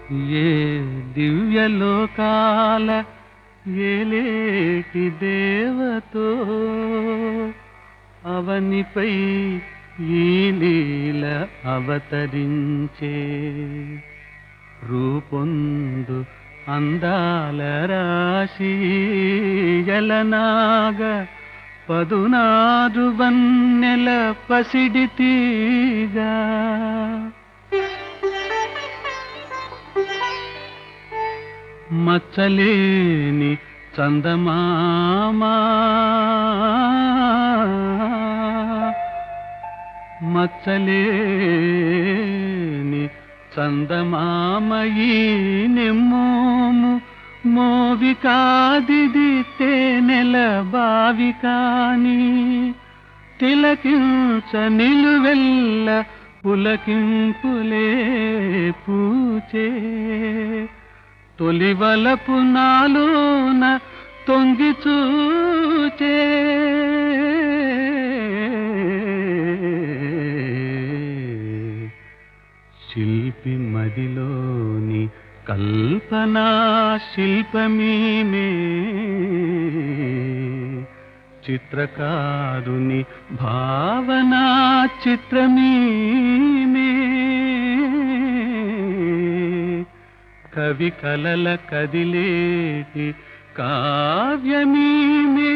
ఏ దివ్యలోకాల ఏలేటి దేవతో అవనిపై ఈ లీల అవతరించే రూపొందు అందాల రాశి ఎలనాగ పదునారు వన్నెల పసిడి తీగా మచ్చలేని చందమామా మచ్చలేని చందమామయీ నెమ్మోము మోవి కాదిది తేనెల బావి కాని తిలకించ నిలువెల్ల పులకింపులే పూచే తొలివలపు నాలోన తొంగి చూచే శిల్పి మదిలోని కల్పనా శిల్పమీమే చిత్రకారుని భావనా చిత్రమీమే కవి కలల కదిలేటి కావ్యమీమే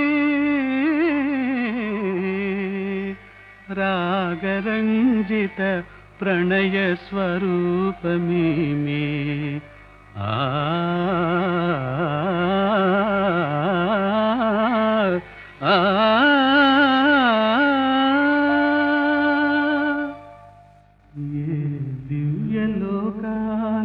రాగరంజిత ప్రణయ స్వరూపమీమే ఆ ఆ ఏ దివ్యలోకా